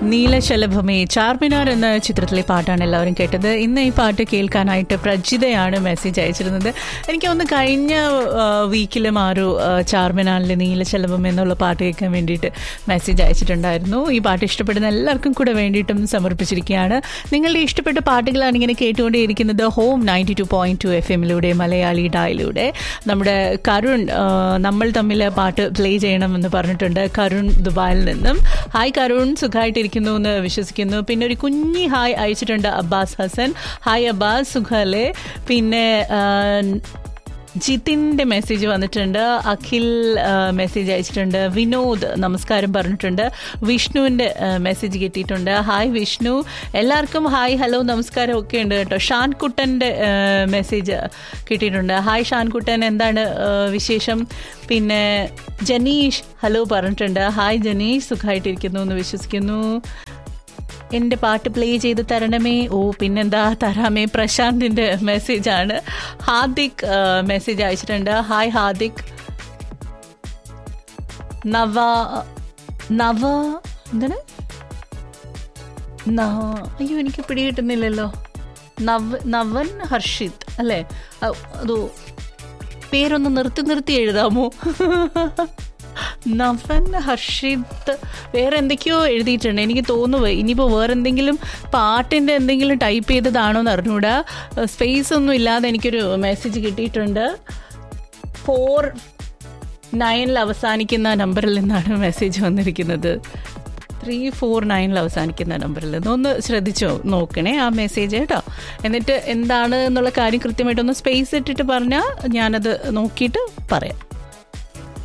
നീലശലഭമേ ചാർമിനാർ എന്ന ചിത്രത്തിലെ പാട്ടാണ് എല്ലാവരും കേട്ടത് ഇന്ന് ഈ പാട്ട് കേൾക്കാനായിട്ട് പ്രജിതയാണ് മെസ്സേജ് അയച്ചിരുന്നത് എനിക്ക് ഒന്ന് കഴിഞ്ഞ വീക്കിലും ആ ഒരു ആ, ചാർമിനാറിലെ നീലശലഭം എന്നുള്ള പാട്ട് കേൾക്കാൻ വേണ്ടിയിട്ട് മെസ്സേജ് അയച്ചിട്ടുണ്ടായിരുന്നു ഈ പാട്ട് ഇഷ്ടപ്പെടുന്ന എല്ലാവർക്കും കൂടെ വേണ്ടിയിട്ടും സമർപ്പിച്ചിരിക്കുകയാണ് നിങ്ങളുടെ ഇഷ്ടപ്പെട്ട പാട്ടുകളാണ് ഇങ്ങനെ കേട്ടുകൊണ്ടേയിരിക്കുന്നത് home ninety two point two F എമ്മിലൂടെ മലയാളി ഡായിലൂടെ നമ്മുടെ കരുൺ ആ, നമ്മൾ തമ്മിൽ പാട്ട് പ്ലേ ചെയ്യണമെന്ന് പറഞ്ഞിട്ടുണ്ട് കരുൺ ദുബായിൽ നിന്നും ഹായ് കരുൺ സുഖമായിട്ടിരിക്കുന്നു എന്ന് വിശ്വസിക്കുന്നു പിന്നെ ഒരു കുഞ്ഞി ഹായ് അയച്ചിട്ടുണ്ട് അബ്ബാസ് ഹസൻ ഹായ് അബ്ബാസ് സുഖല്ലേ പിന്നെ ആ, ജിതിൻ്റെ മെസ്സേജ് വന്നിട്ടുണ്ട് അഖിൽ ആ, മെസ്സേജ് അയച്ചിട്ടുണ്ട് വിനോദ് നമസ്കാരം പറഞ്ഞിട്ടുണ്ട് വിഷ്ണുവിൻ്റെ ആ, മെസ്സേജ് കിട്ടിയിട്ടുണ്ട് ഹായ് വിഷ്ണു എല്ലാവർക്കും ഹായ് ഹലോ നമസ്കാരം ഒക്കെ ഉണ്ട് കേട്ടോ ഷാൻകുട്ടൻ്റെ ആ, മെസ്സേജ് കിട്ടിയിട്ടുണ്ട് ഹായ് ഷാൻകുട്ടൻ എന്താണ് ആ, വിശേഷം പിന്നെ ജനീഷ് ഹലോ പറഞ്ഞിട്ടുണ്ട് ഹായ് ജനീഷ് സുഖമായിട്ടിരിക്കുന്നു എന്ന് വിശ്വസിക്കുന്നു എൻ്റെ പാട്ട് പ്ലേ ചെയ്ത് തരണമേ ഓ പിന്നെന്താ തരാമേ പ്രശാന്തിൻ്റെ മെസ്സേജാണ് ഹാദിക് മെസ്സേജ് അയച്ചിട്ടുണ്ട് ഹായ് ഹാദിക് നവ നവ എന്താണ് ന- അയ്യോ എനിക്ക് പിടി കിട്ടുന്നില്ലല്ലോ നവ് നവൻ ഹർഷിത് അല്ലേ അ- അതോ പേരൊന്ന് നിർത്തി നിർത്തി എഴുതാമോ നവൻ ഹർഷിത് വേറെ എന്തൊക്കെയോ എഴുതിയിട്ടുണ്ട് എനിക്ക് തോന്നുന്നു ഇനിയിപ്പോൾ വേറെ എന്തെങ്കിലും പാട്ടിൻ്റെ എന്തെങ്കിലും ടൈപ്പ് ചെയ്തതാണോ എന്ന് അറിഞ്ഞൂടാ സ്പേസ് ഒന്നും ഇല്ലാതെ എനിക്കൊരു മെസ്സേജ് കിട്ടിയിട്ടുണ്ട് ഫോർ നയനിൽ അവസാനിക്കുന്ന നമ്പറിൽ നിന്നാണ് മെസ്സേജ് വന്നിരിക്കുന്നത് ത്രീ ഫോർ നയനിൽ അവസാനിക്കുന്ന നമ്പറിൽ നിന്ന് ഒന്ന് ശ്രദ്ധിച്ചോ നോക്കണേ ആ മെസ്സേജ് കേട്ടോ എന്നിട്ട് എന്താണ് എന്നുള്ള കാര്യം കൃത്യമായിട്ടൊന്ന് സ്പേസ് ഇട്ടിട്ട് പറഞ്ഞാൽ ഞാനത് നോക്കിയിട്ട് പറയാം